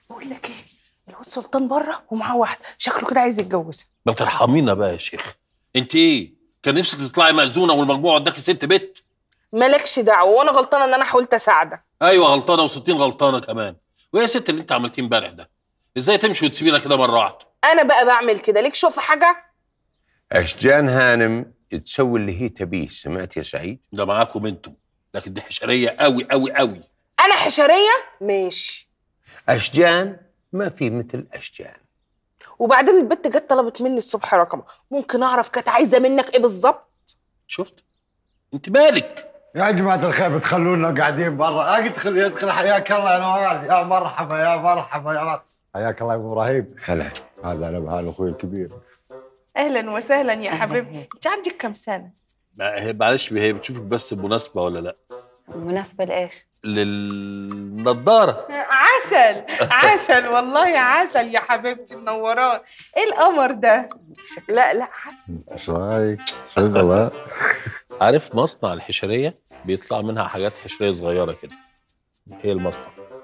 بقول لك ايه الواد سلطان بره ومعاه واحده شكله كده عايز يتجوزها ما ترحمينا بقى يا شيخ انت ايه كان نفسك تطلعي مأذونه والمجموعه اداكي ست بت مالكش دعوه وانا غلطانه ان انا حاولت اساعدك ايوه غلطانه وستين غلطانه كمان ويا ست اللي انت عملتيه امبارح ده ازاي تمشي وتسيبينا كده مره واحده انا بقى بعمل كده ليك شوف حاجه أشجان هانم تسوي اللي هي تبيه سمعت يا سعيد ده معاكم انتم لكن دي حشريه قوي قوي قوي انا حشريه ماشي أشجان ما في مثل أشجان وبعدين البت جت طلبت مني الصبح رقم ممكن اعرف كانت عايزه منك ايه بالظبط شفت انت مالك يا جماعة الخير بتخلونا قاعدين برا ادخل يدخل حياك الله يا نوال يا مرحبا يا مرحبا يا مرحبا حياك الله يا ابو ابراهيم هلا هذا انا بهان اخوي الكبير اهلا وسهلا يا حبيبتي انت عندك كام سنه ما هي معلش هي بتشوفك بس بمناسبه ولا لا مناسبة لإيش؟ للنضاره عسل عسل والله عسل يا حبيبتي منوران ايه القمر ده لا لا عسل ايش رايك؟ شغله عارف مصنع الحشريه بيطلع منها حاجات حشريه صغيره كده هي المصنع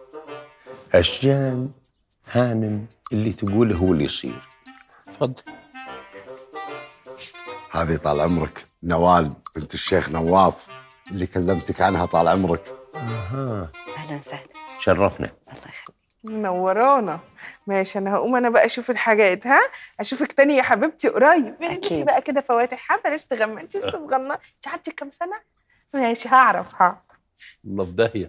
أشجان هانم اللي تقوله هو اللي يصير اتفضل هذه طال عمرك نوال بنت الشيخ نواف اللي كلمتك عنها طال عمرك أها أهلا وسهلا شرفنا الله يخليك منورانا ماشي انا هقوم انا بقى اشوف الحاجات ها اشوفك تاني يا حبيبتي قريب البسي أكيد. بقى كده فواتح ها بلاش تغمى انت لسه صغننه انت عندك كام سنه ماشي هعرف ها الله في داهيه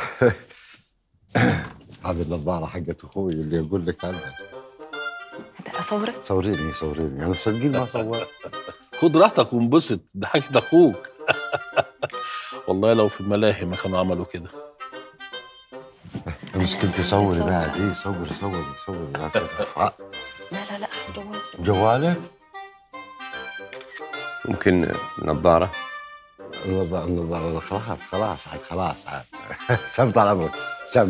هذه النظاره حقت اخوي اللي اقول لك عنها هذا أصورك؟ صوريني صوريني انا صدقين ما صورت خد راحتك وانبسط ده حاجه اخوك والله لو في الملاهي ما كانوا عملوا كده امس كنت صوري بعد اي صوري صوري صوري لا تخاف. ها، لا لا لا أخذ جوالك جوالك ممكن نظارة النظاره النظاره خلاص خلاص عاد خلاص عاد سم طال عمرك سم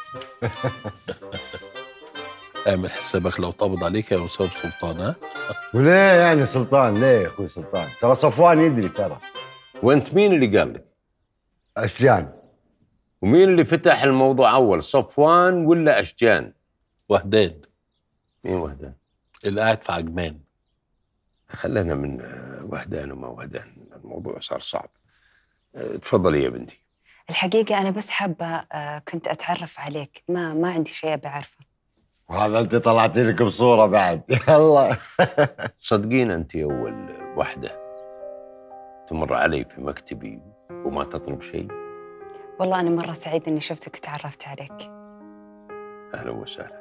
اعمل حسابك لو طابض عليك يا استاذ سلطان ها وليه يعني سلطان ليه يا اخوي سلطان ترى صفوان يدري ترى وانت مين اللي قال لك اشجان ومين اللي فتح الموضوع اول صفوان ولا اشجان وهدان مين وهدان اللي قاعد في عجمان خلينا من آه، وهدان وما وهدان الموضوع صار صعب آه، تفضلي يا بنتي الحقيقة أنا بس حابة آه، كنت أتعرف عليك ما ما عندي شيء أبي أعرفه وهذا انت طلعتي لك بصوره بعد يلا صدقين انت اول وحده تمر علي في مكتبي وما تطلب شيء والله أنا مرة سعيدة إني شفتك وتعرفت عليك اهلا وسهلا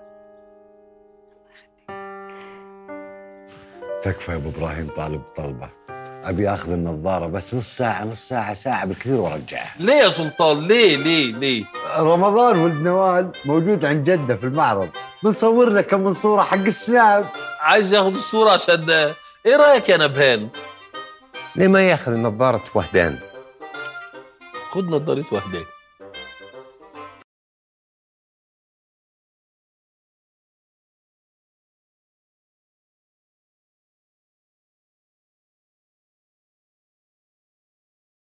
تكفى يا ابو ابراهيم طالب طلبه ابي اخذ النظاره بس نص ساعه نص ساعه ساعه بالكثير وارجعها ليه يا سلطان ليه ليه ليه رمضان ولد نوال موجود عند جده في المعرض بنصور له كم من صوره حق السناب عايز ياخد الصوره عشان ايه رايك يا نبهان ليه ما ياخذ نظاره وهدان خد نضاره وهدان